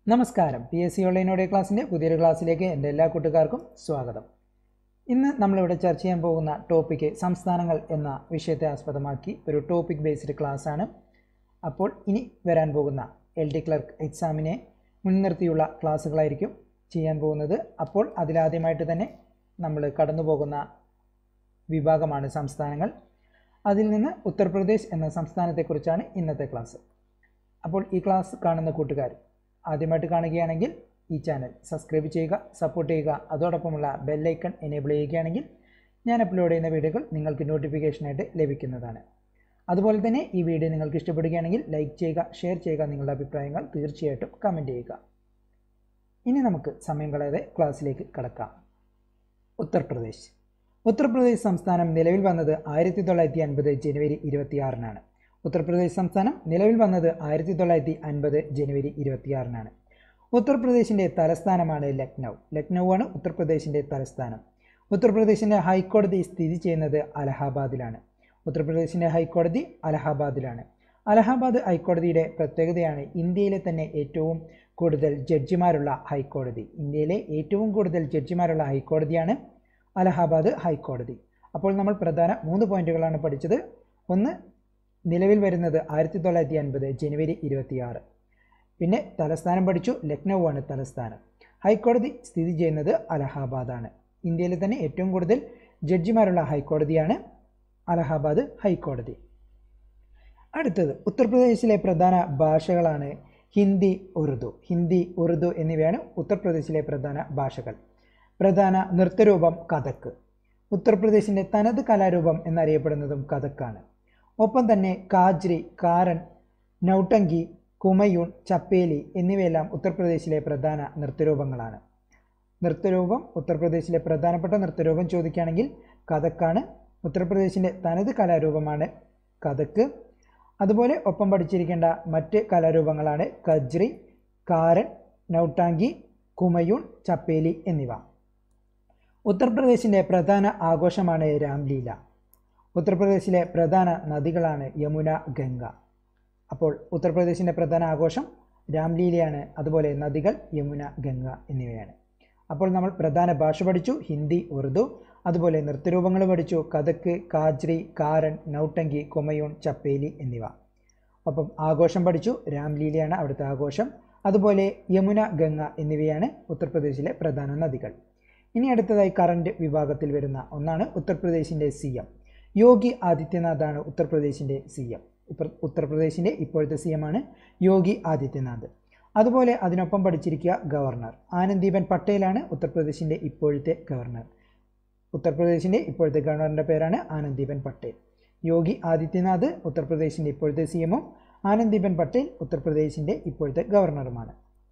നമസ്കാരം P S C online audio ക്ലാസ്സിൻ്റെ പുതിയൊരു ക്ലാസ്സിലേക്ക് എൻ്റെ എല്ലാ കൂട്ടുകാർക്കും സ്വാഗതം ഇന്ന് നമ്മളിവിടെ ചർച്ച ചെയ്യാൻ പോകുന്ന ടോപ്പിക്ക് സംസ്ഥാനങ്ങൾ എന്ന വിഷയത്തെ ആസ്പദമാക്കി ഒരു ടോപ്പിക് ബേസ്ഡ് ക്ലാസ്സാണ് അപ്പോൾ ഇനി വരാൻ പോകുന്ന എൽ ഡി ക്ലർക്ക് എക്സാമിനെ മുൻനിർത്തിയുള്ള ക്ലാസ്സുകളായിരിക്കും ചെയ്യാൻ പോകുന്നത് അപ്പോൾ അതിലാദ്യമായിട്ട് തന്നെ നമ്മൾ കടന്നു പോകുന്ന വിഭാഗമാണ് സംസ്ഥാനങ്ങൾ അതിൽ നിന്ന് ഉത്തർപ്രദേശ് എന്ന സംസ്ഥാനത്തെക്കുറിച്ചാണ് ഇന്നത്തെ ക്ലാസ് അപ്പോൾ ഈ ക്ലാസ് കാണുന്ന കൂട്ടുകാർ ആദ്യമായിട്ട് കാണുകയാണെങ്കിൽ ഈ ചാനൽ സബ്സ്ക്രൈബ് ചെയ്യുക സപ്പോർട്ട് ചെയ്യുക അതോടൊപ്പമുള്ള ബെല്ലൈക്കൺ എനേബിൾ ചെയ്യുകയാണെങ്കിൽ ഞാൻ അപ്ലോഡ് ചെയ്യുന്ന വീഡിയോകൾ നിങ്ങൾക്ക് നോട്ടിഫിക്കേഷനായിട്ട് ലഭിക്കുന്നതാണ് അതുപോലെ തന്നെ ഈ വീഡിയോ നിങ്ങൾക്ക് ഇഷ്ടപ്പെടുകയാണെങ്കിൽ ലൈക്ക് ചെയ്യുക ഷെയർ ചെയ്യുക നിങ്ങളുടെ അഭിപ്രായങ്ങൾ തീർച്ചയായിട്ടും കമൻറ്റ് ചെയ്യുക ഇനി നമുക്ക് സമയം കളയാതെ ക്ലാസ്സിലേക്ക് കടക്കാം ഉത്തർപ്രദേശ് ഉത്തർപ്രദേശ് സംസ്ഥാനം നിലവിൽ വന്നത് ആയിരത്തി തൊള്ളായിരത്തി അൻപത് ജനുവരി ഇരുപത്തിയാറിനാണ് ഉത്തർപ്രദേശ് സംസ്ഥാനം നിലവിൽ വന്നത് ആയിരത്തി തൊള്ളായിരത്തി അൻപത് ജനുവരി ഇരുപത്തിയാറിനാണ് ഉത്തർപ്രദേശിൻ്റെ തലസ്ഥാനമാണ് ലക്നൗ ലക്നൗ ആണ് ഉത്തർപ്രദേശിൻ്റെ തലസ്ഥാനം ഉത്തർപ്രദേശിൻ്റെ ഹൈക്കോടതി സ്ഥിതി ചെയ്യുന്നത് അലഹാബാദിലാണ് ഉത്തർപ്രദേശിൻ്റെ ഹൈക്കോടതി അലഹാബാദിലാണ് അലഹാബാദ് ഹൈക്കോടതിയുടെ പ്രത്യേകതയാണ് ഇന്ത്യയിലെ തന്നെ ഏറ്റവും കൂടുതൽ ജഡ്ജിമാരുള്ള ഹൈക്കോടതി ഇന്ത്യയിലെ ഏറ്റവും കൂടുതൽ ജഡ്ജിമാരുള്ള ഹൈക്കോടതിയാണ് അലഹാബാദ് ഹൈക്കോടതി അപ്പോൾ നമ്മൾ പ്രധാന മൂന്ന് പോയിന്റുകളാണ് പഠിച്ചത് ഒന്ന് നിലവിൽ വരുന്നത് ആയിരത്തി തൊള്ളായിരത്തി അൻപത് ജനുവരി ഇരുപത്തിയാറ് പിന്നെ തലസ്ഥാനം പഠിച്ചു ലക്നൗ ആണ് തലസ്ഥാനം ഹൈക്കോടതി സ്ഥിതി ചെയ്യുന്നത് അലഹാബാദാണ് ഇന്ത്യയിലെ തന്നെ ഏറ്റവും കൂടുതൽ ജഡ്ജിമാരുള്ള ഹൈക്കോടതിയാണ് അലഹാബാദ് ഹൈക്കോടതി അടുത്തത് ഉത്തർപ്രദേശിലെ പ്രധാന ഭാഷകളാണ് ഹിന്ദി ഉറുദു ഹിന്ദി ഉറുദു എന്നിവയാണ് ഉത്തർപ്രദേശിലെ പ്രധാന ഭാഷകൾ പ്രധാന നൃത്തരൂപം കഥക്ക് ഉത്തർപ്രദേശിൻ്റെ തനത് കലാരൂപം എന്നറിയപ്പെടുന്നതും കഥക്കാണ് ഒപ്പം തന്നെ കാജ്രി കാരൻ നൗട്ടങ്കി കുമയൂൺ ചപ്പേലി എന്നിവയെല്ലാം ഉത്തർപ്രദേശിലെ പ്രധാന നൃത്തരൂപങ്ങളാണ് നൃത്തരൂപം ഉത്തർപ്രദേശിലെ പ്രധാനപ്പെട്ട നൃത്തരൂപം ചോദിക്കുകയാണെങ്കിൽ കഥക്കാണ് ഉത്തർപ്രദേശിൻ്റെ തനത് കലാരൂപമാണ് കഥക്ക് അതുപോലെ ഒപ്പം പഠിച്ചിരിക്കേണ്ട മറ്റ് കലാരൂപങ്ങളാണ് കജ്രി കാരൻ നൗട്ടാങ്കി കുമയൂൺ ചപ്പേലി എന്നിവ ഉത്തർപ്രദേശിൻ്റെ പ്രധാന ആഘോഷമാണ് രാംലീല ഉത്തർപ്രദേശിലെ പ്രധാന നദികളാണ് യമുന ഗംഗ അപ്പോൾ ഉത്തർപ്രദേശിൻ്റെ പ്രധാന ആഘോഷം രാംലീലയാണ് അതുപോലെ നദികൾ യമുന ഗംഗ എന്നിവയാണ് അപ്പോൾ നമ്മൾ പ്രധാന ഭാഷ പഠിച്ചു ഹിന്ദി ഉറുദു അതുപോലെ നൃത്തരൂപങ്ങൾ പഠിച്ചു കഥക്ക് കാജ്രി കാരൻ നൗട്ടങ്കി കുമയൂൺ ചപ്പേലി എന്നിവ അപ്പം ആഘോഷം പഠിച്ചു രാംലീലയാണ് അവിടുത്തെ ആഘോഷം അതുപോലെ യമുന ഗംഗ എന്നിവയാണ് ഉത്തർപ്രദേശിലെ പ്രധാന നദികൾ ഇനി അടുത്തതായി കറണ്ട് വിഭാഗത്തിൽ വരുന്ന ഒന്നാണ് ഉത്തർപ്രദേശിൻ്റെ സി എം യോഗി ആദിത്യനാഥാണ് ഉത്തർപ്രദേശിൻ്റെ സി എം ഉത്തർപ്രദേശിൻ്റെ ഇപ്പോഴത്തെ സി എം ആണ് യോഗി ആദിത്യനാഥ് അതുപോലെ അതിനൊപ്പം പഠിച്ചിരിക്കുക ഗവർണർ ആനന്ദീബൻ പട്ടേലാണ് ഉത്തർപ്രദേശിൻ്റെ ഇപ്പോഴത്തെ ഗവർണർ ഉത്തർപ്രദേശിൻ്റെ ഇപ്പോഴത്തെ ഗവർണറിൻ്റെ പേരാണ് ആനന്ദീബൻ പട്ടേൽ യോഗി ആദിത്യനാഥ് ഉത്തർപ്രദേശിൻ്റെ ഇപ്പോഴത്തെ സി എമ്മും ആനന്ദീബൻ പട്ടേൽ ഉത്തർപ്രദേശിൻ്റെ ഇപ്പോഴത്തെ ഗവർണറുമാണ്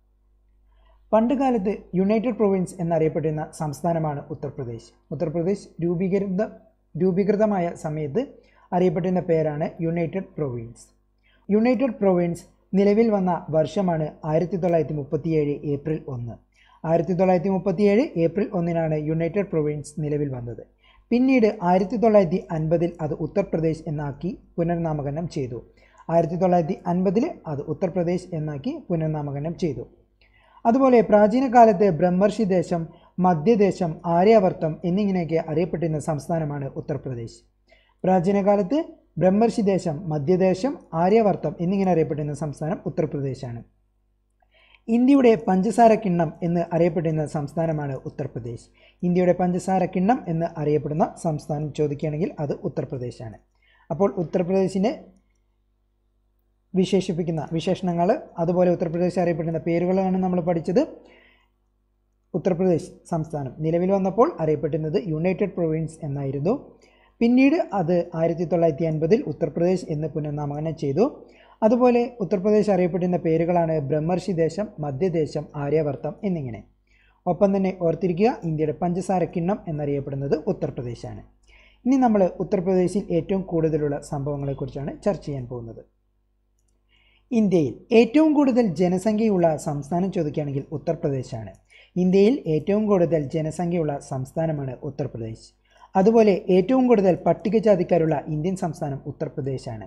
പണ്ടുകാലത്ത് യുണൈറ്റഡ് പ്രൊവിൻസ് എന്നറിയപ്പെട്ടിരുന്ന സംസ്ഥാനമാണ് ഉത്തർപ്രദേശ് ഉത്തർപ്രദേശ് രൂപീകൃത രൂപീകൃതമായ സമയത്ത് അറിയപ്പെട്ടിരുന്ന പേരാണ് യുണൈറ്റഡ് പ്രൊവിൻസ് യുണൈറ്റഡ് പ്രൊവിൻസ് നിലവിൽ വന്ന വർഷമാണ് ആയിരത്തി തൊള്ളായിരത്തി മുപ്പത്തിയേഴ് ഏപ്രിൽ ഒന്ന് ആയിരത്തി തൊള്ളായിരത്തി മുപ്പത്തിയേഴ് ഏപ്രിൽ ഒന്നിനാണ് യുണൈറ്റഡ് പ്രൊവിൻസ് നിലവിൽ വന്നത് പിന്നീട് ആയിരത്തി തൊള്ളായിരത്തി അൻപതിൽ അത് ഉത്തർപ്രദേശ് എന്നാക്കി പുനർനാമകരണം ചെയ്തു ആയിരത്തി തൊള്ളായിരത്തി അൻപതിൽ അത് ഉത്തർപ്രദേശ് എന്നാക്കി പുനർനാമകരണം ചെയ്തു അതുപോലെ പ്രാചീന കാലത്ത് ബ്രഹ്മർഷി ദേശം മധ്യദേശം ആര്യാവർത്തം എന്നിങ്ങനെയൊക്കെ അറിയപ്പെട്ടിരുന്ന സംസ്ഥാനമാണ് ഉത്തർപ്രദേശ് പ്രാചീന കാലത്ത് ബ്രഹ്മർഷി ദേശം മധ്യദേശം ആര്യവർത്തം എന്നിങ്ങനെ അറിയപ്പെട്ടിരുന്ന സംസ്ഥാനം ഉത്തർപ്രദേശാണ് ഇന്ത്യയുടെ പഞ്ചസാര കിണ്ണം എന്ന് അറിയപ്പെടുന്ന സംസ്ഥാനമാണ് ഉത്തർപ്രദേശ് ഇന്ത്യയുടെ പഞ്ചസാര കിണ്ണം എന്ന് അറിയപ്പെടുന്ന സംസ്ഥാനം ചോദിക്കുകയാണെങ്കിൽ അത് ഉത്തർപ്രദേശാണ് അപ്പോൾ ഉത്തർപ്രദേശിനെ വിശേഷിപ്പിക്കുന്ന വിശേഷണങ്ങൾ അതുപോലെ ഉത്തർപ്രദേശ് അറിയപ്പെടുന്ന പേരുകളാണ് നമ്മൾ പഠിച്ചത് ഉത്തർപ്രദേശ് സംസ്ഥാനം നിലവിൽ വന്നപ്പോൾ അറിയപ്പെട്ടിരുന്നത് യുണൈറ്റഡ് പ്രൊവിൻസ് എന്നായിരുന്നു പിന്നീട് അത് ആയിരത്തി തൊള്ളായിരത്തി അൻപതിൽ ഉത്തർപ്രദേശ് എന്ന് പുനർനാമകരണം ചെയ്തു അതുപോലെ ഉത്തർപ്രദേശ് അറിയപ്പെടുന്ന പേരുകളാണ് ബ്രഹ്മർഷി ദേശം മധ്യദേശം ആര്യവർത്തം എന്നിങ്ങനെ ഒപ്പം തന്നെ ഓർത്തിരിക്കുക ഇന്ത്യയുടെ പഞ്ചസാര കിണ്ണം എന്നറിയപ്പെടുന്നത് ഉത്തർപ്രദേശാണ് ഇനി നമ്മൾ ഉത്തർപ്രദേശിൽ ഏറ്റവും കൂടുതലുള്ള സംഭവങ്ങളെക്കുറിച്ചാണ് ചർച്ച ചെയ്യാൻ പോകുന്നത് ഇന്ത്യയിൽ ഏറ്റവും കൂടുതൽ ജനസംഖ്യയുള്ള സംസ്ഥാനം ചോദിക്കുകയാണെങ്കിൽ ഉത്തർപ്രദേശാണ് ഇന്ത്യയിൽ ഏറ്റവും കൂടുതൽ ജനസംഖ്യയുള്ള സംസ്ഥാനമാണ് ഉത്തർപ്രദേശ് അതുപോലെ ഏറ്റവും കൂടുതൽ പട്ടികജാതിക്കാരുള്ള ഇന്ത്യൻ സംസ്ഥാനം ഉത്തർപ്രദേശാണ്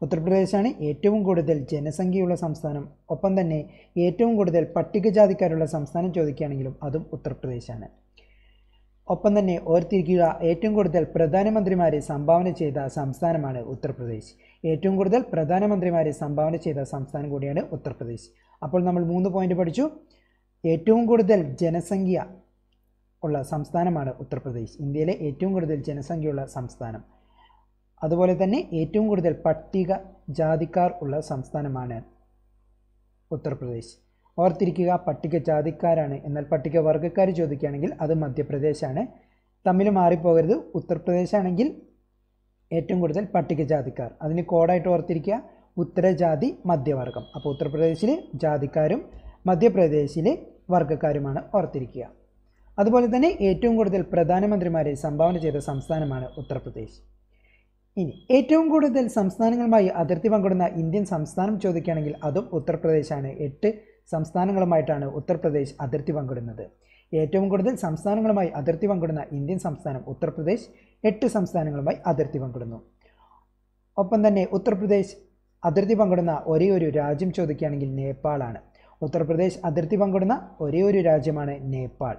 ഉത്തർപ്രദേശാണ് ഏറ്റവും കൂടുതൽ ജനസംഖ്യയുള്ള സംസ്ഥാനം ഒപ്പം തന്നെ ഏറ്റവും കൂടുതൽ പട്ടികജാതിക്കാരുള്ള സംസ്ഥാനം ചോദിക്കുകയാണെങ്കിലും അതും ഉത്തർപ്രദേശാണ് ഒപ്പം തന്നെ ഓർത്തിരിക്കുക ഏറ്റവും കൂടുതൽ പ്രധാനമന്ത്രിമാരെ സംഭാവന ചെയ്ത സംസ്ഥാനമാണ് ഉത്തർപ്രദേശ് ഏറ്റവും കൂടുതൽ പ്രധാനമന്ത്രിമാരെ സംഭാവന ചെയ്ത സംസ്ഥാനം കൂടിയാണ് ഉത്തർപ്രദേശ് അപ്പോൾ നമ്മൾ മൂന്ന് പോയിന്റ് പഠിച്ചു ഏറ്റവും കൂടുതൽ ജനസംഖ്യ ഉള്ള സംസ്ഥാനമാണ് ഉത്തർപ്രദേശ് ഇന്ത്യയിലെ ഏറ്റവും കൂടുതൽ ജനസംഖ്യയുള്ള സംസ്ഥാനം അതുപോലെ തന്നെ ഏറ്റവും കൂടുതൽ പട്ടിക ജാതിക്കാർ ഉള്ള സംസ്ഥാനമാണ് ഉത്തർപ്രദേശ് ഓർത്തിരിക്കുക പട്ടിക ജാതിക്കാരാണ് എന്നാൽ പട്ടിക വർഗ്ഗക്കാർ ചോദിക്കുകയാണെങ്കിൽ അത് മധ്യപ്രദേശാണ് തമ്മിൽ മാറിപ്പോകരുത് ഉത്തർപ്രദേശാണെങ്കിൽ ഏറ്റവും കൂടുതൽ പട്ടികജാതിക്കാർ അതിന് കോഡായിട്ട് ഓർത്തിരിക്കുക ഉത്തരജാതി മധ്യവർഗം അപ്പോൾ ഉത്തർപ്രദേശിൽ ജാതിക്കാരും മധ്യപ്രദേശിൽ വർഗ്ഗക്കാരുമാണ് ഓർത്തിരിക്കുക അതുപോലെ തന്നെ ഏറ്റവും കൂടുതൽ പ്രധാനമന്ത്രിമാരെ സംഭാവന ചെയ്ത സംസ്ഥാനമാണ് ഉത്തർപ്രദേശ് ഇനി ഏറ്റവും കൂടുതൽ സംസ്ഥാനങ്ങളുമായി അതിർത്തി പങ്കിടുന്ന ഇന്ത്യൻ സംസ്ഥാനം ചോദിക്കുകയാണെങ്കിൽ അതും ഉത്തർപ്രദേശാണ് എട്ട് സംസ്ഥാനങ്ങളുമായിട്ടാണ് ഉത്തർപ്രദേശ് അതിർത്തി പങ്കിടുന്നത് ഏറ്റവും കൂടുതൽ സംസ്ഥാനങ്ങളുമായി അതിർത്തി പങ്കിടുന്ന ഇന്ത്യൻ സംസ്ഥാനം ഉത്തർപ്രദേശ് എട്ട് സംസ്ഥാനങ്ങളുമായി അതിർത്തി പങ്കിടുന്നു ഒപ്പം തന്നെ ഉത്തർപ്രദേശ് അതിർത്തി പങ്കിടുന്ന ഒരേ ഒരു രാജ്യം ചോദിക്കുകയാണെങ്കിൽ നേപ്പാളാണ് ഉത്തർപ്രദേശ് അതിർത്തി പങ്കിടുന്ന ഒരേ ഒരു രാജ്യമാണ് നേപ്പാൾ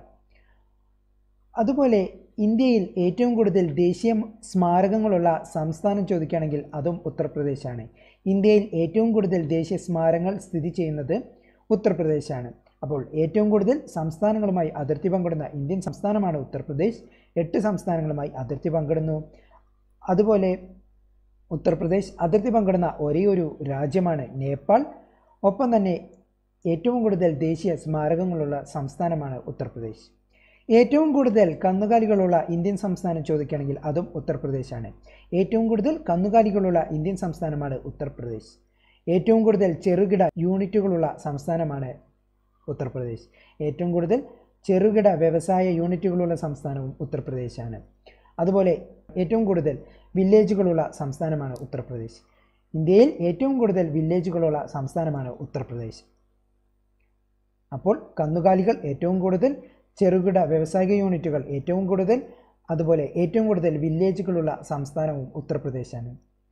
അതുപോലെ ഇന്ത്യയിൽ ഏറ്റവും കൂടുതൽ ദേശീയ സ്മാരകങ്ങളുള്ള സംസ്ഥാനം ചോദിക്കുകയാണെങ്കിൽ അതും ഉത്തർപ്രദേശാണ് ഇന്ത്യയിൽ ഏറ്റവും കൂടുതൽ ദേശീയ സ്മാരകങ്ങൾ സ്ഥിതി ചെയ്യുന്നത് ഉത്തർപ്രദേശാണ് അപ്പോൾ ഏറ്റവും കൂടുതൽ സംസ്ഥാനങ്ങളുമായി അതിർത്തി പങ്കിടുന്ന ഇന്ത്യൻ സംസ്ഥാനമാണ് ഉത്തർപ്രദേശ് എട്ട് സംസ്ഥാനങ്ങളുമായി അതിർത്തി പങ്കിടുന്നു അതുപോലെ ഉത്തർപ്രദേശ് അതിർത്തി പങ്കിടുന്ന ഒരേ ഒരു രാജ്യമാണ് നേപ്പാൾ ഒപ്പം തന്നെ ഏറ്റവും കൂടുതൽ ദേശീയ സ്മാരകങ്ങളുള്ള സംസ്ഥാനമാണ് ഉത്തർപ്രദേശ് ഏറ്റവും കൂടുതൽ കന്നുകാലികളുള്ള ഇന്ത്യൻ സംസ്ഥാനം ചോദിക്കുകയാണെങ്കിൽ അതും ഉത്തർപ്രദേശാണ് ഏറ്റവും കൂടുതൽ കന്നുകാലികളുള്ള ഇന്ത്യൻ സംസ്ഥാനമാണ് ഉത്തർപ്രദേശ് ഏറ്റവും കൂടുതൽ ചെറുകിട യൂണിറ്റുകളുള്ള സംസ്ഥാനമാണ് ഉത്തർപ്രദേശ് ഏറ്റവും കൂടുതൽ ചെറുകിട വ്യവസായ യൂണിറ്റുകളുള്ള സംസ്ഥാനവും ഉത്തർപ്രദേശാണ് അതുപോലെ ഏറ്റവും കൂടുതൽ വില്ലേജുകളുള്ള സംസ്ഥാനമാണ് ഉത്തർപ്രദേശ് ഇന്ത്യയിൽ ഏറ്റവും കൂടുതൽ വില്ലേജുകളുള്ള സംസ്ഥാനമാണ് ഉത്തർപ്രദേശ് അപ്പോൾ കന്നുകാലികൾ ഏറ്റവും കൂടുതൽ ചെറുകിട വ്യവസായിക യൂണിറ്റുകൾ ഏറ്റവും കൂടുതൽ അതുപോലെ ഏറ്റവും കൂടുതൽ വില്ലേജുകളുള്ള സംസ്ഥാനവും ഉത്തർപ്രദേശാണ്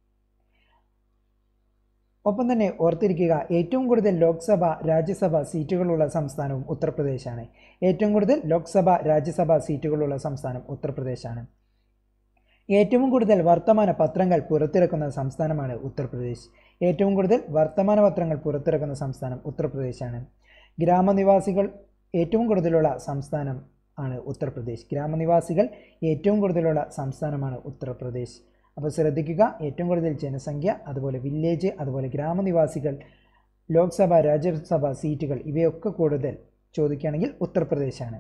ഒപ്പം തന്നെ ഓർത്തിരിക്കുക ഏറ്റവും കൂടുതൽ ലോക്സഭ രാജ്യസഭ സീറ്റുകളുള്ള സംസ്ഥാനവും ഉത്തർപ്രദേശാണ് ഏറ്റവും കൂടുതൽ ലോക്സഭ രാജ്യസഭ സീറ്റുകളുള്ള സംസ്ഥാനം ഉത്തർപ്രദേശാണ് ഏറ്റവും കൂടുതൽ വർത്തമാന പത്രങ്ങൾ പുറത്തിറക്കുന്ന സംസ്ഥാനമാണ് ഉത്തർപ്രദേശ് ഏറ്റവും കൂടുതൽ വർത്തമാന പത്രങ്ങൾ പുറത്തിറക്കുന്ന സംസ്ഥാനം ഉത്തർപ്രദേശാണ് ഗ്രാമനിവാസികൾ ഏറ്റവും കൂടുതലുള്ള സംസ്ഥാനം ആണ് ഉത്തർപ്രദേശ് ഗ്രാമനിവാസികൾ ഏറ്റവും കൂടുതലുള്ള സംസ്ഥാനമാണ് ഉത്തർപ്രദേശ് അപ്പോൾ ശ്രദ്ധിക്കുക ഏറ്റവും കൂടുതൽ ജനസംഖ്യ അതുപോലെ വില്ലേജ് അതുപോലെ ഗ്രാമനിവാസികൾ ലോക്സഭ രാജ്യസഭ സീറ്റുകൾ ഇവയൊക്കെ കൂടുതൽ ചോദിക്കുകയാണെങ്കിൽ ഉത്തർപ്രദേശാണ്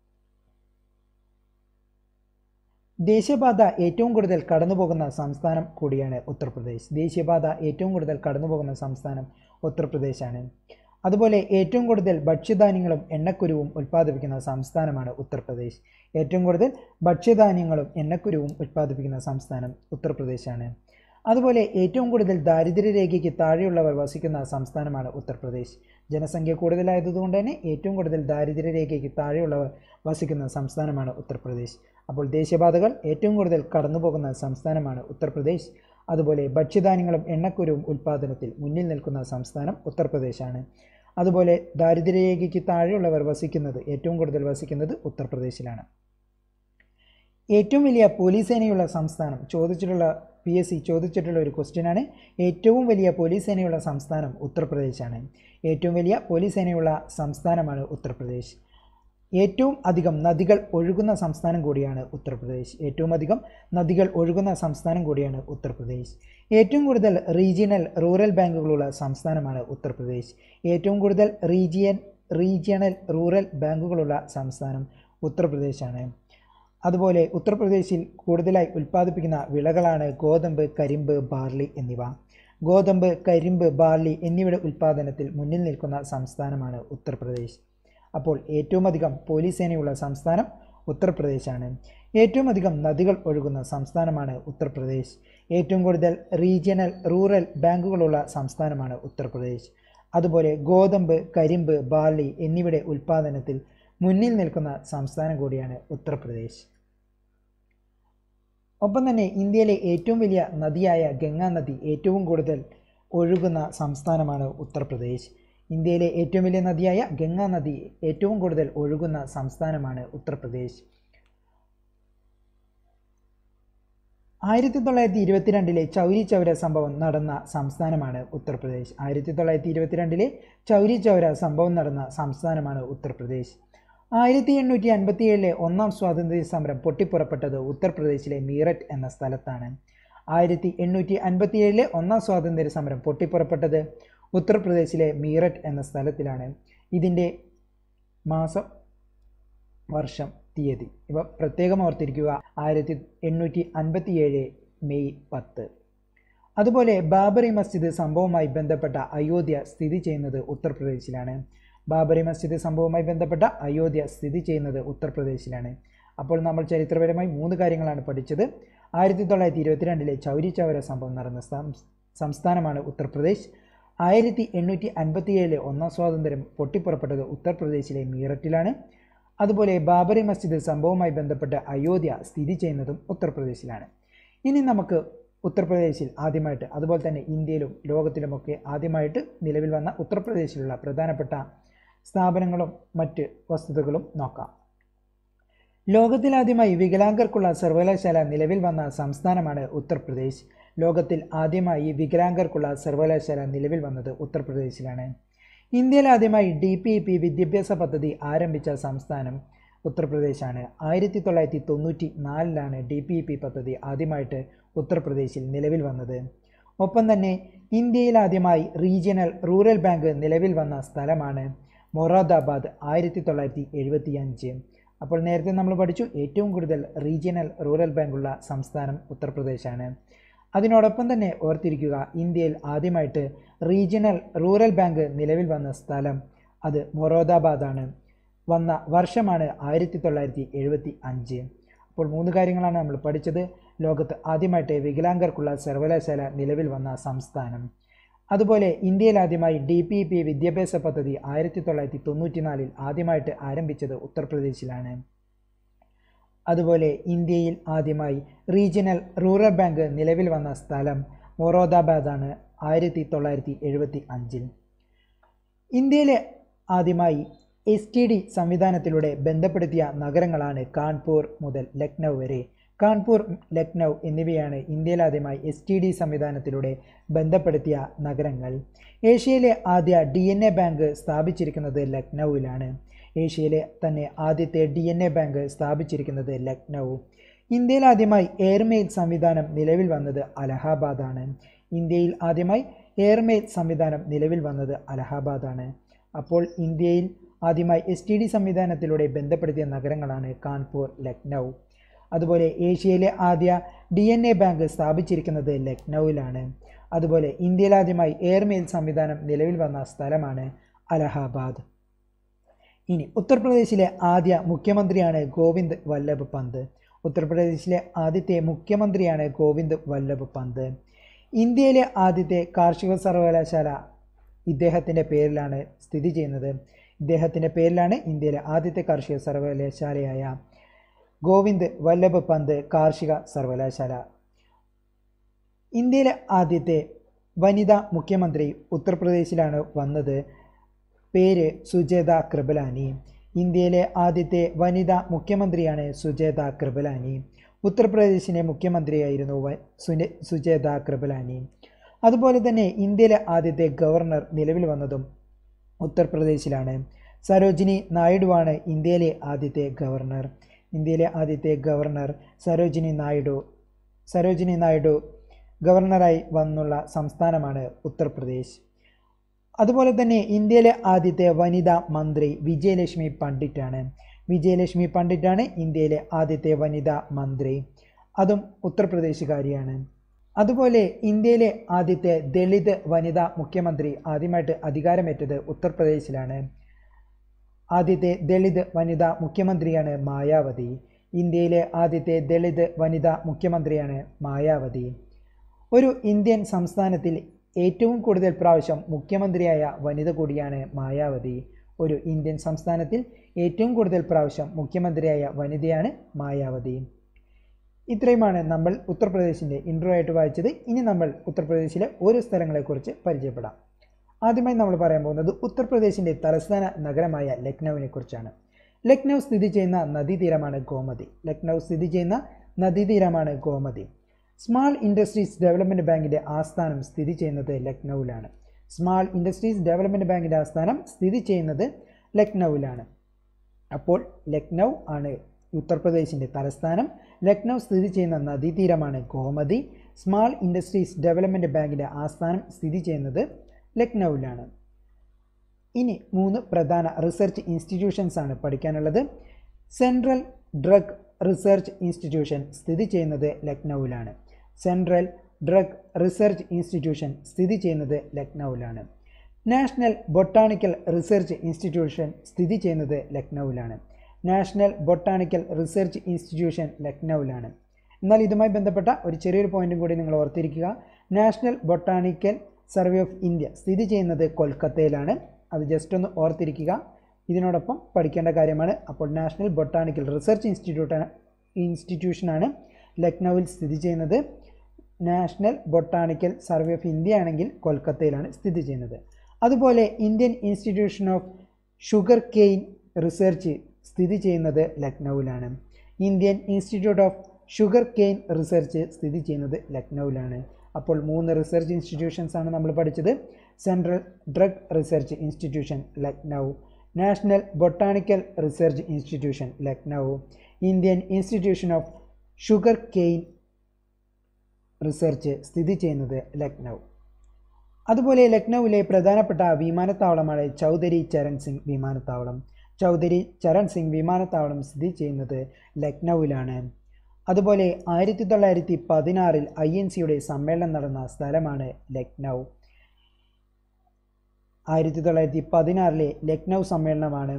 ദേശീയപാത ഏറ്റവും കൂടുതൽ കടന്നുപോകുന്ന സംസ്ഥാനം കൂടിയാണ് ഉത്തർപ്രദേശ് ദേശീയപാത ഏറ്റവും കൂടുതൽ കടന്നുപോകുന്ന സംസ്ഥാനം ഉത്തർപ്രദേശാണ് അതുപോലെ ഏറ്റവും കൂടുതൽ ഭക്ഷ്യധാന്യങ്ങളും എണ്ണക്കുരുവും ഉൽപ്പാദിപ്പിക്കുന്ന സംസ്ഥാനമാണ് ഉത്തർപ്രദേശ് ഏറ്റവും കൂടുതൽ ഭക്ഷ്യധാന്യങ്ങളും എണ്ണക്കുരുവും ഉൽപ്പാദിപ്പിക്കുന്ന സംസ്ഥാനം ഉത്തർപ്രദേശാണ് അതുപോലെ ഏറ്റവും കൂടുതൽ ദാരിദ്ര്യരേഖയ്ക്ക് താഴെയുള്ളവർ വസിക്കുന്ന സംസ്ഥാനമാണ് ഉത്തർപ്രദേശ് ജനസംഖ്യ കൂടുതലായതുകൊണ്ട് തന്നെ ഏറ്റവും കൂടുതൽ ദാരിദ്ര്യരേഖയ്ക്ക് താഴെയുള്ളവർ വസിക്കുന്ന സംസ്ഥാനമാണ് ഉത്തർപ്രദേശ് അപ്പോൾ ദേശീയപാതകൾ ഏറ്റവും കൂടുതൽ കടന്നുപോകുന്ന സംസ്ഥാനമാണ് ഉത്തർപ്രദേശ് അതുപോലെ ഭക്ഷ്യധാന്യങ്ങളും എണ്ണക്കുരുവും ഉൽപ്പാദനത്തിൽ മുന്നിൽ നിൽക്കുന്ന സംസ്ഥാനം ഉത്തർപ്രദേശാണ് അതുപോലെ ദാരിദ്ര്യരേഖയ്ക്ക് താഴെയുള്ളവർ വസിക്കുന്നത് ഏറ്റവും കൂടുതൽ വസിക്കുന്നത് ഉത്തർപ്രദേശിലാണ് ഏറ്റവും വലിയ പോലീസ് സേനയുള്ള സംസ്ഥാനം ചോദിച്ചിട്ടുള്ള പി എസ് സി ചോദിച്ചിട്ടുള്ള ഒരു ക്വസ്റ്റ്യനാണ് ഏറ്റവും വലിയ പോലീസ് സേനയുള്ള സംസ്ഥാനം ഉത്തർപ്രദേശാണ് ഏറ്റവും വലിയ പോലീസ് സേനയുള്ള സംസ്ഥാനമാണ് ഉത്തർപ്രദേശ് ഏറ്റവും അധികം നദികൾ ഒഴുകുന്ന സംസ്ഥാനം കൂടിയാണ് ഉത്തർപ്രദേശ് ഏറ്റവും അധികം നദികൾ ഒഴുകുന്ന സംസ്ഥാനം കൂടിയാണ് ഉത്തർപ്രദേശ് ഏറ്റവും കൂടുതൽ റീജിയണൽ റൂറൽ ബാങ്കുകളുള്ള സംസ്ഥാനമാണ് ഉത്തർപ്രദേശ് ഏറ്റവും കൂടുതൽ റീജിയൻ റീജിയണൽ റൂറൽ ബാങ്കുകളുള്ള സംസ്ഥാനം ഉത്തർപ്രദേശാണ് അതുപോലെ ഉത്തർപ്രദേശിൽ കൂടുതലായി ഉൽപ്പാദിപ്പിക്കുന്ന വിളകളാണ് ഗോതമ്പ് കരിമ്പ് ബാർലി എന്നിവ ഗോതമ്പ് കരിമ്പ് ബാർലി എന്നിവയുടെ ഉൽപ്പാദനത്തിൽ മുന്നിൽ നിൽക്കുന്ന സംസ്ഥാനമാണ് ഉത്തർപ്രദേശ് അപ്പോൾ ഏറ്റവും അധികം പോലീസ് സേനയുള്ള സംസ്ഥാനം ഉത്തർപ്രദേശാണ് ഏറ്റവും അധികം നദികൾ ഒഴുകുന്ന സംസ്ഥാനമാണ് ഉത്തർപ്രദേശ് ഏറ്റവും കൂടുതൽ റീജിയണൽ റൂറൽ ബാങ്കുകളുള്ള സംസ്ഥാനമാണ് ഉത്തർപ്രദേശ് അതുപോലെ ഗോതമ്പ് കരിമ്പ് ബാർലി എന്നിവയുടെ ഉൽപ്പാദനത്തിൽ മുന്നിൽ നിൽക്കുന്ന സംസ്ഥാനം കൂടിയാണ് ഉത്തർപ്രദേശ് ഒപ്പം തന്നെ ഇന്ത്യയിലെ ഏറ്റവും വലിയ നദിയായ ഗംഗാ നദി ഏറ്റവും കൂടുതൽ ഒഴുകുന്ന സംസ്ഥാനമാണ് ഉത്തർപ്രദേശ് ഇന്ത്യയിലെ ഏറ്റവും വലിയ നദിയായ ഗംഗാ നദി ഏറ്റവും കൂടുതൽ ഒഴുകുന്ന സംസ്ഥാനമാണ് ഉത്തർപ്രദേശ് ആയിരത്തി തൊള്ളായിരത്തി ഇരുപത്തിരണ്ടിലെ ചൗരി ചൗര സംഭവം നടന്ന സംസ്ഥാനമാണ് ഉത്തർപ്രദേശ് ആയിരത്തി തൊള്ളായിരത്തി ഇരുപത്തിരണ്ടിലെ ചൗരി ചൗര സംഭവം നടന്ന സംസ്ഥാനമാണ് ഉത്തർപ്രദേശ് ആയിരത്തി എണ്ണൂറ്റി അൻപത്തി ഏഴിലെ ഒന്നാം സ്വാതന്ത്ര്യ സമരം പൊട്ടിപ്പുറപ്പെട്ടത് ഉത്തർപ്രദേശിലെ മീററ്റ് എന്ന സ്ഥലത്താണ് ആയിരത്തി എണ്ണൂറ്റി അൻപത്തി ഏഴിലെ ഒന്നാം സ്വാതന്ത്ര്യ സമരം പൊട്ടിപ്പുറപ്പെട്ടത് ഉത്തർപ്രദേശിലെ മീററ്റ് എന്ന സ്ഥലത്തിലാണ് ഇതിൻ്റെ മാസം വർഷം തീയതി ഇവ പ്രത്യേകം ഓർത്തിരിക്കുക ആയിരത്തി എണ്ണൂറ്റി അൻപത്തി ഏഴ് മെയ് പത്ത് അതുപോലെ ബാബറി മസ്ജിദ് സംഭവവുമായി ബന്ധപ്പെട്ട അയോധ്യ സ്ഥിതി ചെയ്യുന്നത് ഉത്തർപ്രദേശിലാണ് ബാബറി മസ്ജിദ് സംഭവവുമായി ബന്ധപ്പെട്ട അയോധ്യ സ്ഥിതി ചെയ്യുന്നത് ഉത്തർപ്രദേശിലാണ് അപ്പോൾ നമ്മൾ ചരിത്രപരമായി മൂന്ന് കാര്യങ്ങളാണ് പഠിച്ചത് ആയിരത്തി തൊള്ളായിരത്തി ഇരുപത്തിരണ്ടിലെ ചൗരി ചൗര സംഭവം നടന്ന സംസ്ഥാനമാണ് ഉത്തർപ്രദേശ് ആയിരത്തി എണ്ണൂറ്റി അൻപത്തി ഏഴിലെ ഒന്നാം സ്വാതന്ത്ര്യം പൊട്ടിപ്പുറപ്പെട്ടത് ഉത്തർപ്രദേശിലെ മീററ്റിലാണ് അതുപോലെ ബാബറി മസ്ജിദ് സംഭവവുമായി ബന്ധപ്പെട്ട് അയോധ്യ സ്ഥിതി ചെയ്യുന്നതും ഉത്തർപ്രദേശിലാണ് ഇനി നമുക്ക് ഉത്തർപ്രദേശിൽ ആദ്യമായിട്ട് അതുപോലെ തന്നെ ഇന്ത്യയിലും ലോകത്തിലുമൊക്കെ ആദ്യമായിട്ട് നിലവിൽ വന്ന ഉത്തർപ്രദേശിലുള്ള പ്രധാനപ്പെട്ട സ്ഥാപനങ്ങളും മറ്റ് വസ്തുതകളും നോക്കാം ലോകത്തിലാദ്യമായി വികലാംഗർക്കുള്ള സർവകലാശാല നിലവിൽ വന്ന സംസ്ഥാനമാണ് ഉത്തർപ്രദേശ് ലോകത്തിൽ ആദ്യമായി വികലാംഗർക്കുള്ള സർവകലാശാല നിലവിൽ വന്നത് ഉത്തർപ്രദേശിലാണ് ഇന്ത്യയിൽ ആദ്യമായി ഡി പി പി വിദ്യാഭ്യാസ പദ്ധതി ആരംഭിച്ച സംസ്ഥാനം ഉത്തർപ്രദേശാണ് ആയിരത്തി തൊള്ളായിരത്തി തൊണ്ണൂറ്റി നാലിലാണ് ഡി പി പി പദ്ധതി ആദ്യമായിട്ട് ഉത്തർപ്രദേശിൽ നിലവിൽ വന്നത് ഒപ്പം തന്നെ ഇന്ത്യയിൽ ആദ്യമായി റീജിയണൽ റൂറൽ ബാങ്ക് നിലവിൽ വന്ന സ്ഥലമാണ് മൊറാദാബാദ് ആയിരത്തി തൊള്ളായിരത്തി എഴുപത്തി അഞ്ച് അപ്പോൾ നേരത്തെ നമ്മൾ പഠിച്ചു ഏറ്റവും കൂടുതൽ റീജിയണൽ റൂറൽ ബാങ്കുള്ള സംസ്ഥാനം ഉത്തർപ്രദേശാണ് അതിനോടൊപ്പം തന്നെ ഓർത്തിരിക്കുക ഇന്ത്യയിൽ ആദ്യമായിട്ട് റീജിയണൽ റൂറൽ ബാങ്ക് നിലവിൽ വന്ന സ്ഥലം അത് മൊറോദാബാദാണ് വന്ന വർഷമാണ് ആയിരത്തി തൊള്ളായിരത്തി എഴുപത്തി അഞ്ച് അപ്പോൾ മൂന്ന് കാര്യങ്ങളാണ് നമ്മൾ പഠിച്ചത് ലോകത്ത് ആദ്യമായിട്ട് വികലാംഗർക്കുള്ള സർവകലാശാല നിലവിൽ വന്ന സംസ്ഥാനം അതുപോലെ ഇന്ത്യയിൽ ആദ്യമായി ഡി പി പി വിദ്യാഭ്യാസ പദ്ധതി ആയിരത്തി തൊള്ളായിരത്തി തൊണ്ണൂറ്റിനാലിൽ ആദ്യമായിട്ട് ആരംഭിച്ചത് ഉത്തർപ്രദേശിലാണ് അതുപോലെ ഇന്ത്യയിൽ ആദ്യമായി റീജിയണൽ റൂറൽ ബാങ്ക് നിലവിൽ വന്ന സ്ഥലം മൊറോദാബാദാണ് ആയിരത്തി തൊള്ളായിരത്തി എഴുപത്തി അഞ്ചിൽ ഇന്ത്യയിലെ ആദ്യമായി എസ് ടി ഡി സംവിധാനത്തിലൂടെ ബന്ധപ്പെടുത്തിയ നഗരങ്ങളാണ് കാൺപൂർ മുതൽ ലക്നൗ വരെ കാൺപൂർ ലക്നൗ എന്നിവയാണ് ഇന്ത്യയിൽ ആദ്യമായി എസ് ടി ഡി സംവിധാനത്തിലൂടെ ബന്ധപ്പെടുത്തിയ നഗരങ്ങൾ ഏഷ്യയിലെ ആദ്യ ഡി എൻ എ ബാങ്ക് സ്ഥാപിച്ചിരിക്കുന്നത് ലക്നൌവിലാണ് ഏഷ്യയിലെ തന്നെ ആദ്യത്തെ ഡി എൻ എ ബാങ്ക് സ്ഥാപിച്ചിരിക്കുന്നത് ലക്നൗ ഇന്ത്യയിൽ ആദ്യമായി എയർമെയിൽ സംവിധാനം നിലവിൽ വന്നത് അലഹാബാദാണ് ഇന്ത്യയിൽ ആദ്യമായി എയർമെയിൽ സംവിധാനം നിലവിൽ വന്നത് അലഹാബാദാണ് അപ്പോൾ ഇന്ത്യയിൽ ആദ്യമായി എസ് ടി ഡി സംവിധാനത്തിലൂടെ ബന്ധപ്പെടുത്തിയ നഗരങ്ങളാണ് കാൺപൂർ ലക്നൗ അതുപോലെ ഏഷ്യയിലെ ആദ്യ ഡി എൻ എ ബാങ്ക് സ്ഥാപിച്ചിരിക്കുന്നത് ലക്നൌവിലാണ് അതുപോലെ ഇന്ത്യയിൽ ആദ്യമായി എയർമെയിൽ സംവിധാനം നിലവിൽ വന്ന സ്ഥലമാണ് അലഹാബാദ് ഇനി ഉത്തർപ്രദേശിലെ ആദ്യ മുഖ്യമന്ത്രിയാണ് ഗോവിന്ദ് വല്ലഭ് പന്ത് ഉത്തർപ്രദേശിലെ ആദ്യത്തെ മുഖ്യമന്ത്രിയാണ് ഗോവിന്ദ് വല്ലഭ് പന്ത് ഇന്ത്യയിലെ ആദ്യത്തെ കാർഷിക സർവകലാശാല ഇദ്ദേഹത്തിൻ്റെ പേരിലാണ് സ്ഥിതി ചെയ്യുന്നത് ഇദ്ദേഹത്തിൻ്റെ പേരിലാണ് ഇന്ത്യയിലെ ആദ്യത്തെ കാർഷിക സർവകലാശാലയായ ഗോവിന്ദ് വല്ലഭ് പന്ത് കാർഷിക സർവകലാശാല ഇന്ത്യയിലെ ആദ്യത്തെ വനിതാ മുഖ്യമന്ത്രി ഉത്തർപ്രദേശിലാണ് വന്നത് പേര് സുജേത കൃപലാനി ഇന്ത്യയിലെ ആദ്യത്തെ വനിതാ മുഖ്യമന്ത്രിയാണ് സുജേത കൃപലാനി ഉത്തർപ്രദേശിലെ മുഖ്യമന്ത്രിയായിരുന്നു സുന സുജേത കൃപലാനി അതുപോലെ തന്നെ ഇന്ത്യയിലെ ആദ്യത്തെ ഗവർണർ നിലവിൽ വന്നതും ഉത്തർപ്രദേശിലാണ് സരോജിനി നായിഡുവാണ് ഇന്ത്യയിലെ ആദ്യത്തെ ഗവർണർ ഇന്ത്യയിലെ ആദ്യത്തെ ഗവർണർ സരോജിനി നായിഡു സരോജിനി നായിഡു ഗവർണറായി വന്നുള്ള സംസ്ഥാനമാണ് ഉത്തർപ്രദേശ് അതുപോലെ തന്നെ ഇന്ത്യയിലെ ആദ്യത്തെ വനിതാ മന്ത്രി വിജയലക്ഷ്മി പണ്ഡിറ്റാണ് വിജയലക്ഷ്മി പണ്ഡിറ്റാണ് ഇന്ത്യയിലെ ആദ്യത്തെ വനിതാ മന്ത്രി അതും ഉത്തർപ്രദേശുകാരിയാണ് അതുപോലെ ഇന്ത്യയിലെ ആദ്യത്തെ ദളിത് വനിതാ മുഖ്യമന്ത്രി ആദ്യമായിട്ട് അധികാരമേറ്റത് ഉത്തർപ്രദേശിലാണ് ആദ്യത്തെ ദളിത് വനിതാ മുഖ്യമന്ത്രിയാണ് മായാവതി ഇന്ത്യയിലെ ആദ്യത്തെ ദളിത് വനിതാ മുഖ്യമന്ത്രിയാണ് മായാവതി ഒരു ഇന്ത്യൻ സംസ്ഥാനത്തിൽ ഏറ്റവും കൂടുതൽ പ്രാവശ്യം മുഖ്യമന്ത്രിയായ വനിത കൂടിയാണ് മായാവതി ഒരു ഇന്ത്യൻ സംസ്ഥാനത്തിൽ ഏറ്റവും കൂടുതൽ പ്രാവശ്യം മുഖ്യമന്ത്രിയായ വനിതയാണ് മായാവതി ഇത്രയുമാണ് നമ്മൾ ഉത്തർപ്രദേശിൻ്റെ ഇൻട്രോ ആയിട്ട് വായിച്ചത് ഇനി നമ്മൾ ഉത്തർപ്രദേശിലെ ഓരോ സ്ഥലങ്ങളെക്കുറിച്ച് പരിചയപ്പെടാം ആദ്യമായി നമ്മൾ പറയാൻ പോകുന്നത് ഉത്തർപ്രദേശിൻ്റെ തലസ്ഥാന നഗരമായ ലക്നൌവിനെ കുറിച്ചാണ് ലക്നൗ സ്ഥിതി ചെയ്യുന്ന നദീതീരമാണ് ഗോമതി ലക്നൗ സ്ഥിതി ചെയ്യുന്ന നദീതീരമാണ് ഗോമതി സ്മാൾ ഇൻഡസ്ട്രീസ് ഡെവലപ്മെൻറ്റ് ബാങ്കിൻ്റെ ആസ്ഥാനം സ്ഥിതി ചെയ്യുന്നത് ലക്നൌവിലാണ് സ്മാൾ ഇൻഡസ്ട്രീസ് ഡെവലപ്മെൻറ്റ് ബാങ്കിൻ്റെ ആസ്ഥാനം സ്ഥിതി ചെയ്യുന്നത് ലക്നൌവിലാണ് അപ്പോൾ ലക്നൗ ആണ് ഉത്തർപ്രദേശിൻ്റെ തലസ്ഥാനം ലക്നൗ സ്ഥിതി ചെയ്യുന്ന നദീതീരമാണ് ഗോമതി സ്മാൾ ഇൻഡസ്ട്രീസ് ഡെവലപ്മെൻറ്റ് ബാങ്കിൻ്റെ ആസ്ഥാനം സ്ഥിതി ചെയ്യുന്നത് ലക്നൌവിലാണ് ഇനി മൂന്ന് പ്രധാന റിസർച്ച് ഇൻസ്റ്റിറ്റ്യൂഷൻസ് ആണ് പഠിക്കാനുള്ളത് സെൻട്രൽ ഡ്രഗ് റിസർച്ച് ഇൻസ്റ്റിറ്റ്യൂഷൻ സ്ഥിതി ചെയ്യുന്നത് ലക്നൌവിലാണ് സെൻട്രൽ ഡ്രഗ് റിസർച്ച് ഇൻസ്റ്റിറ്റ്യൂഷൻ സ്ഥിതി ചെയ്യുന്നത് ലക്നൌവിലാണ് നാഷണൽ ബൊട്ടാണിക്കൽ റിസർച്ച് ഇൻസ്റ്റിറ്റ്യൂഷൻ സ്ഥിതി ചെയ്യുന്നത് ലക്നൌവിലാണ് നാഷണൽ ബൊട്ടാണിക്കൽ റിസർച്ച് ഇൻസ്റ്റിറ്റ്യൂഷൻ ലക്നൌവിലാണ് എന്നാൽ ഇതുമായി ബന്ധപ്പെട്ട ഒരു ചെറിയൊരു പോയിന്റും കൂടി നിങ്ങൾ ഓർത്തിരിക്കുക national botanical survey of India സ്ഥിതി ചെയ്യുന്നത് കൊൽക്കത്തയിലാണ് അത് ജസ്റ്റ് ഒന്ന് ഓർത്തിരിക്കുക ഇതിനോടൊപ്പം പഠിക്കേണ്ട കാര്യമാണ് അപ്പോൾ നാഷണൽ ബൊട്ടാണിക്കൽ റിസർച്ച് ഇൻസ്റ്റിറ്റ്യൂട്ട് ഇൻസ്റ്റിറ്റ്യൂഷനാണ് ലക്നൌവിൽ സ്ഥിതി ചെയ്യുന്നത് national botanical survey of India ആണെങ്കിൽ കൊൽക്കത്തയിലാണ് സ്ഥിതി ചെയ്യുന്നത് അതുപോലെ Indian institution of sugar cane research സ്ഥിതി ചെയ്യുന്നത് ലക്നൌവിലാണ് Indian institute of sugar cane research സ്ഥിതി ചെയ്യുന്നത് ലക്നൌവിലാണ് അപ്പോൾ മൂന്ന് റിസർച്ച് ഇൻസ്റ്റിറ്റ്യൂഷൻസ് ആണ് നമ്മൾ പഠിച്ചത് central drug research institution Lucknow national botanical research institution Lucknow Indian institution of sugar cane research സ്ഥിതി ചെയ്യുന്നത് ലക്നൗ അതുപോലെ ലക്നൌവിലെ പ്രധാനപ്പെട്ട വിമാനത്താവളമാണ് ചൗധരി ചരൺ സിംഗ് വിമാനത്താവളം ചൗധരി ചരൺ സിംഗ് വിമാനത്താവളം സ്ഥിതി ചെയ്യുന്നത് ലക്നൌവിലാണ് അതുപോലെ ആയിരത്തി തൊള്ളായിരത്തി പതിനാറിൽ ഐ എൻ സിയുടെ സമ്മേളനം നടന്ന സ്ഥലമാണ് ലക്നൗ ആയിരത്തി തൊള്ളായിരത്തി പതിനാറിലെ ലക്നൗ സമ്മേളനമാണ്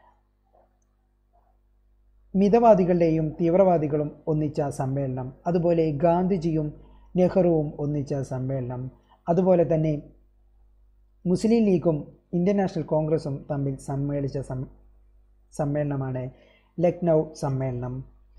മിതവാദികളുടെയും തീവ്രവാദികളും ഒന്നിച്ച സമ്മേളനം അതുപോലെ ഗാന്ധിജിയും നെഹ്റുവും ഒന്നിച്ച സമ്മേളനം അതുപോലെ തന്നെ മുസ്ലിം ലീഗും ഇന്ത്യൻ നാഷണൽ കോൺഗ്രസും തമ്മിൽ സമ്മേളിച്ച സമ്മേളനമാണ് ലക്നൗ സമ്മേളനം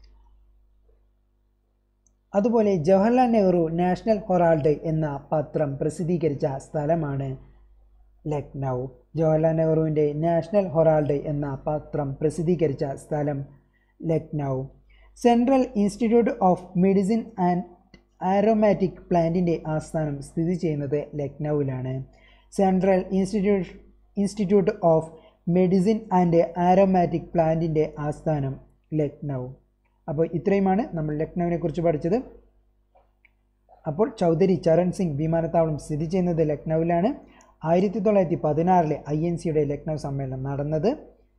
അതുപോലെ ജവഹർലാൽ നെഹ്റു നാഷണൽ ഹൊറാൾഡ് എന്ന പത്രം പ്രസിദ്ധീകരിച്ച സ്ഥലമാണ് ലക്നൗ ജവഹർലാൽ നെഹ്റുവിൻ്റെ നാഷണൽ ഹൊറാൾഡ് എന്ന പത്രം പ്രസിദ്ധീകരിച്ച സ്ഥലം Lucknow central institute of medicine and aromatic പ്ലാന്റിൻ്റെ ആസ്ഥാനം സ്ഥിതി ചെയ്യുന്നത് ലക്നൌവിലാണ് central institute institute of medicine and aromatic പ്ലാന്റിൻ്റെ ആസ്ഥാനം ലക്നൗ അപ്പോൾ ഇത്രയുമാണ് നമ്മൾ ലക്നൌവിനെ കുറിച്ച് പഠിച്ചത് അപ്പോൾ ചൗധരി ചരൺ സിംഗ് വിമാനത്താവളം സ്ഥിതി ചെയ്യുന്നത് ലക്നൌവിലാണ് ആയിരത്തി തൊള്ളായിരത്തി പതിനാറിലെ ഐ എൻ സിയുടെ ലക്നൗ സമ്മേളനം നടന്നത്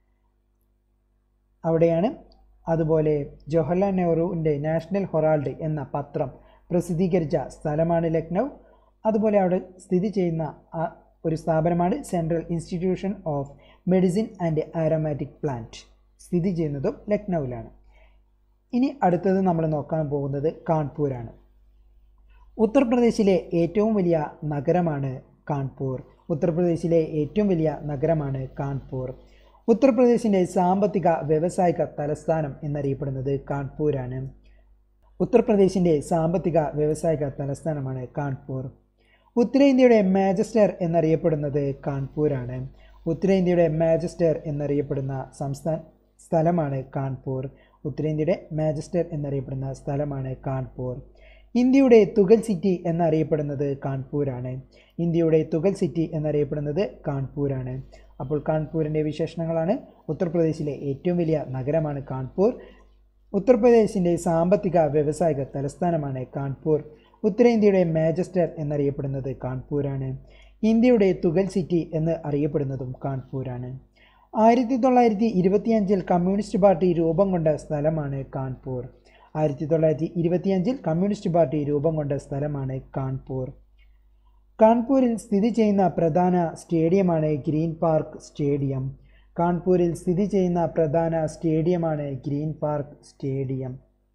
അവിടെയാണ് അതുപോലെ ജവഹർലാൽ നെഹ്റുവിൻ്റെ നാഷണൽ ഹൊറാൾഡ് എന്ന പത്രം പ്രസിദ്ധീകരിച്ച സ്ഥലമാണ് ലക്നൗ അതുപോലെ അവിടെ സ്ഥിതി ചെയ്യുന്ന ഒരു സ്ഥാപനമാണ് central institution of medicine and aromatic plant സ്ഥിതി ചെയ്യുന്നതും ലക്നൌവിലാണ് ഇനി അടുത്തത് നമ്മൾ നോക്കാൻ പോകുന്നത് കാൺപൂരാണ് ഉത്തർപ്രദേശിലെ ഏറ്റവും വലിയ നഗരമാണ് കാൺപൂർ ഉത്തർപ്രദേശിലെ ഏറ്റവും വലിയ നഗരമാണ് കാൺപൂർ ഉത്തർപ്രദേശിൻ്റെ സാമ്പത്തിക വ്യവസായിക തലസ്ഥാനം എന്നറിയപ്പെടുന്നത് കാൺപൂരാണ് ഉത്തർപ്രദേശിൻ്റെ സാമ്പത്തിക വ്യവസായിക തലസ്ഥാനമാണ് കാൺപൂർ ഉത്തരേന്ത്യയുടെ മാജസ്റ്റർ എന്നറിയപ്പെടുന്നത് കാൺപൂരാണ് ഉത്തരേന്ത്യയുടെ മാജസ്റ്റർ എന്നറിയപ്പെടുന്ന സംസ്ഥാന സ്ഥലമാണ് കാൺപൂർ ഉത്തരേന്ത്യയുടെ മാജസ്റ്റർ എന്നറിയപ്പെടുന്ന സ്ഥലമാണ് കാൺപൂർ ഇന്ത്യയുടെ തുകൽ സിറ്റി എന്നറിയപ്പെടുന്നത് കാൺപൂരാണ് ഇന്ത്യയുടെ തുകൽ സിറ്റി എന്നറിയപ്പെടുന്നത് കാൺപൂരാണ് അപ്പോൾ കാൺപൂരിൻ്റെ വിശേഷണങ്ങളാണ് ഉത്തർപ്രദേശിലെ ഏറ്റവും വലിയ നഗരമാണ് കാൺപൂർ ഉത്തർപ്രദേശിൻ്റെ സാമ്പത്തിക വ്യവസായിക തലസ്ഥാനമാണ് കാൺപൂർ ഉത്തരേന്ത്യയുടെ മാജസ്റ്റർ എന്നറിയപ്പെടുന്നത് കാൺപൂരാണ് ഇന്ത്യയുടെ തുകൽ സിറ്റി എന്ന് അറിയപ്പെടുന്നതും കാൺപൂരാണ് ആയിരത്തി തൊള്ളായിരത്തി ഇരുപത്തിയഞ്ചിൽ കമ്മ്യൂണിസ്റ്റ് പാർട്ടി രൂപം കൊണ്ട സ്ഥലമാണ് കാൺപൂർ ആയിരത്തി തൊള്ളായിരത്തി ഇരുപത്തിയഞ്ചിൽ കമ്മ്യൂണിസ്റ്റ് പാർട്ടി രൂപം കൊണ്ട സ്ഥലമാണ് കാൺപൂർ കാൺപൂരിൽ സ്ഥിതി ചെയ്യുന്ന പ്രധാന സ്റ്റേഡിയമാണ് ഗ്രീൻ പാർക്ക് സ്റ്റേഡിയം കാൺപൂരിൽ സ്ഥിതി ചെയ്യുന്ന പ്രധാന സ്റ്റേഡിയമാണ് ഗ്രീൻ പാർക്ക് സ്റ്റേഡിയം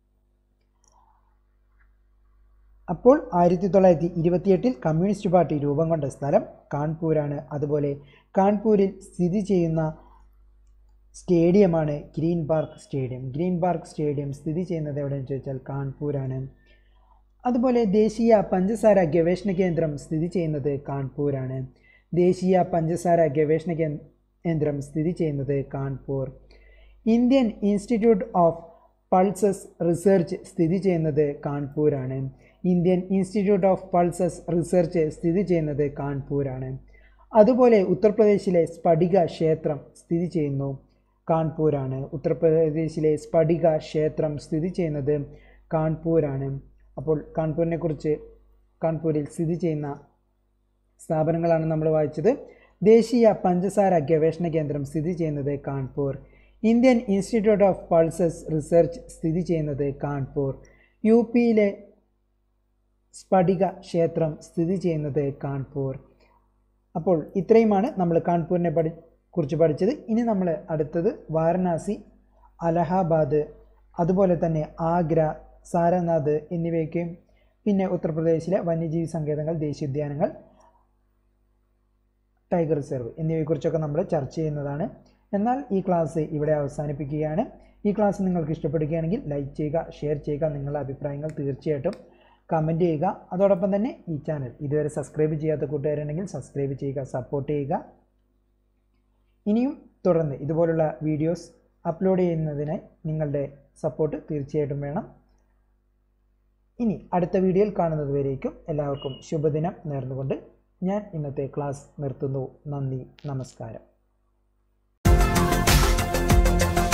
അപ്പോൾ ആയിരത്തി തൊള്ളായിരത്തി ഇരുപത്തിയെട്ടിൽ കമ്മ്യൂണിസ്റ്റ് പാർട്ടി രൂപം കൊണ്ട സ്ഥലം കാൺപൂരാണ് അതുപോലെ കാൺപൂരിൽ സ്ഥിതി ചെയ്യുന്ന സ്റ്റേഡിയമാണ് green park stadium green park stadium സ്ഥിതി ചെയ്യുന്നത് എവിടെയെന്ന് ചോദിച്ചാൽ കാൺപൂരാണ് അതുപോലെ ദേശീയ പഞ്ചസാര ഗവേഷണ കേന്ദ്രം സ്ഥിതി ചെയ്യുന്നത് കാൺപൂരാണ് ദേശീയ പഞ്ചസാര ഗവേഷണ കേന്ദ്രം സ്ഥിതി ചെയ്യുന്നത് Kanpur Indian institute of pulses research സ്ഥിതി ചെയ്യുന്നത് കാൺപൂരാണ് Indian institute of pulses research സ്ഥിതി ചെയ്യുന്നത് കാൺപൂരാണ് അതുപോലെ ഉത്തർപ്രദേശിലെ സ്ഫടിക ക്ഷേത്രം സ്ഥിതി ചെയ്യുന്നു കാൺപൂരാണ് ഉത്തർപ്രദേശിലെ സ്ഫടിക ക്ഷേത്രം സ്ഥിതി ചെയ്യുന്നത് കാൺപൂരാണ് അപ്പോൾ കാൺപൂരിനെ കുറിച്ച് കാൺപൂരിൽ സ്ഥിതി ചെയ്യുന്ന സ്ഥാപനങ്ങളാണ് നമ്മൾ വായിച്ചത് ദേശീയ പഞ്ചസാര ഗവേഷണ കേന്ദ്രം സ്ഥിതി ചെയ്യുന്നത് Kanpur Indian institute of pulses research സ്ഥിതി ചെയ്യുന്നത് കാൺപൂർ യു പിയിലെ സ്ഫടിക ക്ഷേത്രം സ്ഥിതി ചെയ്യുന്നത് കാൺപൂർ അപ്പോൾ ഇത്രയുമാണ് നമ്മൾ കാൺപൂരിനെ പഠി കുറിച്ച് പഠിച്ചത് ഇനി നമ്മൾ അടുത്തത് വാരണാസി അലഹാബാദ് അതുപോലെ തന്നെ ആഗ്ര സാരനാഥ് എന്നിവയൊക്കെയും പിന്നെ ഉത്തർപ്രദേശിലെ വന്യജീവി സങ്കേതങ്ങൾ ദേശീയോദ്യാനങ്ങൾ ടൈഗർ റിസർവ് എന്നിവയെക്കുറിച്ചൊക്കെ നമ്മൾ ചർച്ച ചെയ്യുന്നതാണ് എന്നാൽ ഈ ക്ലാസ് ഇവിടെ അവസാനിപ്പിക്കുകയാണ് ഈ ക്ലാസ് നിങ്ങൾക്ക് ഇഷ്ടപ്പെടുകയാണെങ്കിൽ ലൈക്ക് ചെയ്യുക ഷെയർ ചെയ്യുക നിങ്ങളുടെ അഭിപ്രായങ്ങൾ തീർച്ചയായിട്ടും കമൻറ്റ് ചെയ്യുക അതോടൊപ്പം തന്നെ ഈ ചാനൽ ഇതുവരെ സബ്സ്ക്രൈബ് ചെയ്യാത്ത കൂട്ടുകാരുണ്ടെങ്കിൽ സബ്സ്ക്രൈബ് ചെയ്യുക സപ്പോർട്ട് ചെയ്യുക ഇനിയും തുടർന്ന് ഇതുപോലുള്ള വീഡിയോസ് അപ്ലോഡ് ചെയ്യുന്നതിന് നിങ്ങളുടെ സപ്പോർട്ട് തീർച്ചയായിട്ടും വേണം ഇനി അടുത്ത വീഡിയോയിൽ കാണുന്നത് വരേക്കും എല്ലാവർക്കും ശുഭദിനം നേർന്നുകൊണ്ട് ഞാൻ ഇന്നത്തെ ക്ലാസ് നിർത്തുന്നു നന്ദി നമസ്കാരം